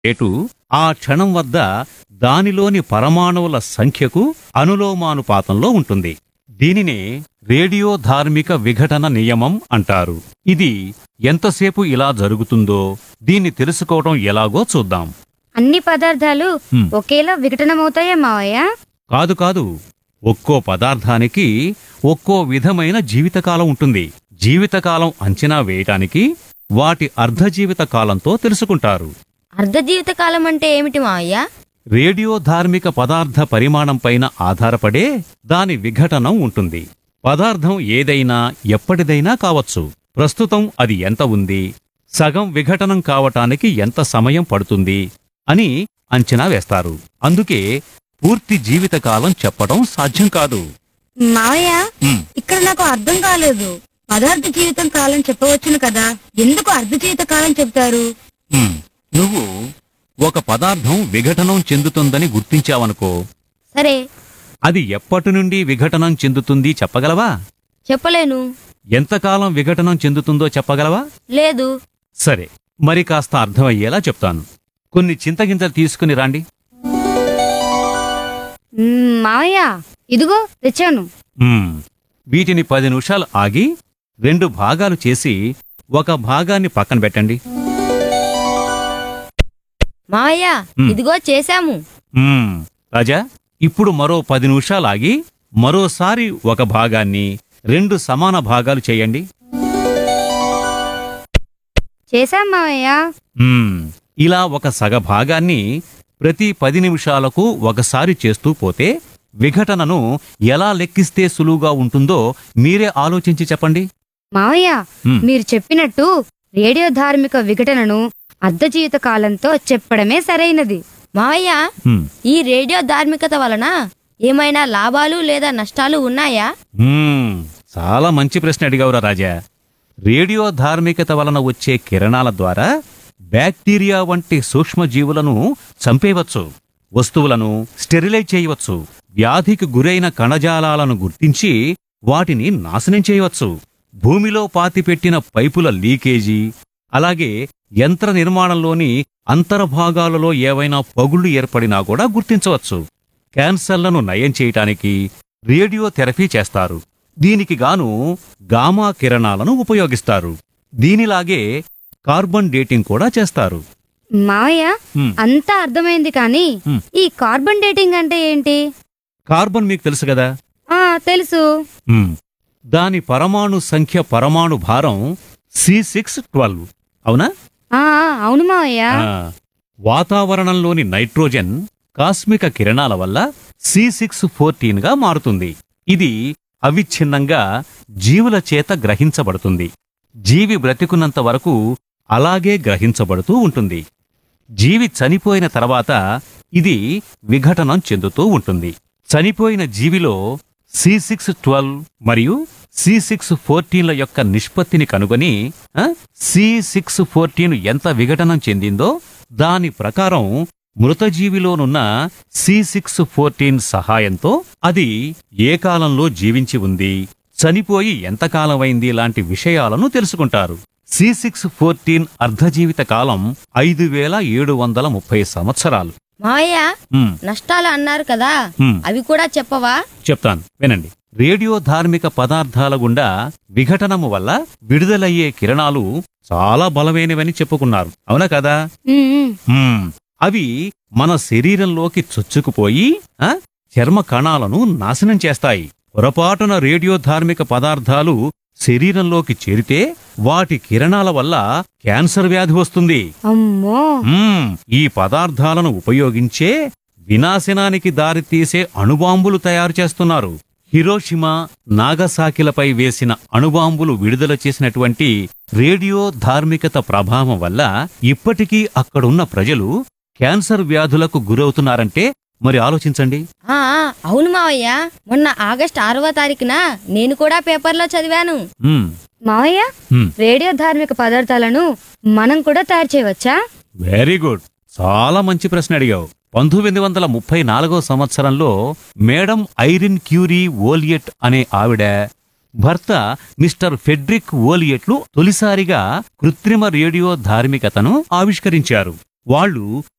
Rate ఆ క్షణం వద్ద దానిలోని పరమాణువుల సంఖ్యకు అనులోమానుపాతంలో ఉంటుంది దీనినే రేడియో ధార్మిక విఘటన నియమం అంటారు ఇది ఎంతసేపు ఇలా జరుగుతుందో దీన్ని తెలుసుకోవడం ఎలాగో చూద్దాం అన్ని పదార్థాలు హ్మ్. ఒకేలా విఘటనమవుతాయా మావయ్య కాదు కాదు ఒక్కో పదార్థానికి ఒక్కో విధమైన జీవితకాలం ఉంటుంది జీవితకాలం అంచనా వేయటానికి వాటి అర్ధజీవిత కాలంతో తెలుసుకుంటారు అర్ధ జీవిత కాలం అంటే ఏమిటి మావయ్య రేడియో ధార్మిక పదార్థ పరిమాణం పైన ఆధారపడే దాని విఘటనం ఉంటుంది పదార్థం ఏదైనా ఎప్పటిదైనా కావచ్చు ప్రస్తుతం అది ఎంత ఉంది సగం విఘటనం కావటానికి ఎంత సమయం పడుతుంది అని అంచనా వేస్తారు అందుకే పూర్తి జీవితకాలం చెప్పడం సాధ్యం కాదు మావయ్య ఉమ్, ఇక్కడ నాకు అర్థం కాలేదు పదార్థ జీవితం కాలం చెప్పవచ్చును కదా ఎందుకు అర్ధ జీవిత కాలం చెప్తారు ఉమ్, నువ్వు ఒక పదార్థం విఘటనం చెందుతుందని గుర్తించావనుకో సరే అది ఎప్పటి నుండి విఘటనం చెందుతుంది చెప్పగలవా చెప్పలేను ఎంతకాలం విఘటనం చెందుతుందో చెప్పగలవా లేదు సరే మరి కాస్త అర్థమయ్యేలా చెప్తాను కొన్ని చింతగింజలు తీసుకుని రాండి మ్మ్, మావయ్య ఇదిగో తెచ్చాను మ్మ్. వీటిని పది నిమిషాలు ఆగి రెండు భాగాలు చేసి ఒక భాగాన్ని పక్కన పెట్టండి మావయ్య హ్మ్. ఇదిగో చేశాము మ్మ్. రాజా ఇప్పుడు మరో పది నిమిషాలు ఆగి మరోసారి ఒక భాగాన్ని రెండు సమాన భాగాలు చేయండి చేశాం మావయ్య మ్మ్. ఇలా ఒక సగ భాగాన్ని ప్రతి పది నిమిషాలకు ఒకసారి చేస్తూ పోతే విఘటనను ఎలా లెక్కిస్తే సులువుగా ఉంటుందో మీరే ఆలోచించి చెప్పండి మావయ్య మ్మ్. మీరు చెప్పినట్టు రేడియో ధార్మిక విఘటనను అర్ధ జీవిత కాలంతో చెప్పడమే సరైనది మావయ్య మ్మ్. ఈ రేడియో ధార్మికత వలన ఏమైనా లాభాలు లేదా నష్టాలు ఉన్నాయా మ్మ్. చాలా మంచి ప్రశ్న అడిగావురా రాజా రేడియో ధార్మికత వలన వచ్చే కిరణాల ద్వారా బ్యాక్టీరియా వంటి సూక్ష్మజీవులను చంపేయవచ్చు వస్తువులను స్టెరిలైజ్ చేయవచ్చు వ్యాధికి గురైన కణజాలాలను గుర్తించి వాటిని నాశనం చేయవచ్చు భూమిలో పాతిపెట్టిన పైపుల లీకేజీ అలాగే యంత్ర నిర్మాణంలోని అంతర్భాగాలలో ఏవైనా పగుళ్లు ఏర్పడినా కూడా గుర్తించవచ్చు క్యాన్సర్లను నయం చేయటానికి రేడియోథెరపీ చేస్తారు దీనికి గాను గామా కిరణాలను ఉపయోగిస్తారు దీనిలాగే కార్బన్ డేటింగ్ కూడా చేస్తారు మావయ్య మ్మ్. అంతా అర్థమైంది కానీ మ్మ్. ఈ కార్బన్ డేటింగ్ అంటే ఏంటి కార్బన్ మీకు తెలుసు కదా ఆ తెలుసు మ్మ్. దాని పరమాణు సంఖ్య పరమాణు భారం సి సిక్స్ ట్వెల్వ్ అవునా ఆ ఆ, అవును మావయ్య ఆ, వాతావరణంలోని నైట్రోజన్ కాస్మిక కిరణాల వల్ల సి సిక్స్ ఫోర్టీన్ గా మారుతుంది ఇది అవిచ్ఛిన్నంగా జీవుల చేత గ్రహించబడుతుంది జీవి బ్రతికున్నంత వరకు అలాగే గ్రహించబడుతూ ఉంటుంది జీవి చనిపోయిన తర్వాత ఇది విఘటనం చెందుతూ ఉంటుంది చనిపోయిన జీవిలో సి సిక్స్ ట్వెల్వ్ మరియు సి సిక్స్ ఫోర్టీన్ల యొక్క నిష్పత్తిని కనుగొని సి సిక్స్ ఫోర్టీన్ ఎంత విఘటనం చెందిందో దాని ప్రకారం మృతజీవిలోనున్న సి సిక్స్ ఫోర్టీన్ సహాయంతో అది ఏ కాలంలో జీవించి ఉంది చనిపోయి ఎంతకాలమైంది లాంటి విషయాలను తెలుసుకుంటారు సి సిక్స్ ఫోర్టీన్ అర్ధజీవిత కాలం ఐదు వేల ఏడు వందల ముప్పై సంవత్సరాలు మావయ్య హ్మ్, నష్టాలు అన్నారు కదా హ్మ్. అవి కూడా చెప్పవా చెప్తాను వినండి రేడియో ధార్మిక పదార్థాల గుండా విఘటనము వల్ల విడుదలయ్యే కిరణాలు చాలా బలమైనవని చెప్పుకున్నారు అవునా కదా మ్మ్, మ్మ్. హ్మ్, అవి మన శరీరంలోకి చొచ్చుకుపోయి ఆ, చర్మ కణాలను నాశనం చేస్తాయి పొరపాటున రేడియో ధార్మిక పదార్థాలు శరీరంలోకి చేరితే వాటి కిరణాల వల్ల క్యాన్సర్ వ్యాధి వస్తుంది అమ్మో మ్మ్. ఈ పదార్థాలను ఉపయోగించే వినాశనానికి దారితీసే అణుబాంబులు తయారు చేస్తున్నారు హిరోషిమా నాగసాకిలపై వేసిన అణుబాంబులు విడుదల చేసినటువంటి రేడియో ధార్మికత ప్రభావం వల్ల ఇప్పటికీ అక్కడున్న ప్రజలు క్యాన్సర్ వ్యాధులకు గురవుతున్నారంటే మరి ఆలోచించండి ఆ ఆ, అవును మావయ్య మొన్న ఆగస్ట్ ఆరవ తారీఖున నేను కూడా పేపర్లో చదివాను మ్మ్. మావయ్య మ్మ్. రేడియో ధార్మిక పదార్థాలను మనం కూడా తయారు చేయవచ్చా వెరీ గుడ్ చాలా మంచి ప్రశ్న అడిగావు పంతొమ్మిది వందల ముప్పై నాలుగో సంవత్సరంలో మేడం ఐరిన్ క్యూరీ ఓలియట్ అనే ఆవిడ భర్త మిస్టర్ ఫెడ్రిక్ ఓలియట్లు తొలిసారిగా కృత్రిమ రేడియో ధార్మికతను ఆవిష్కరించారు వాళ్ళు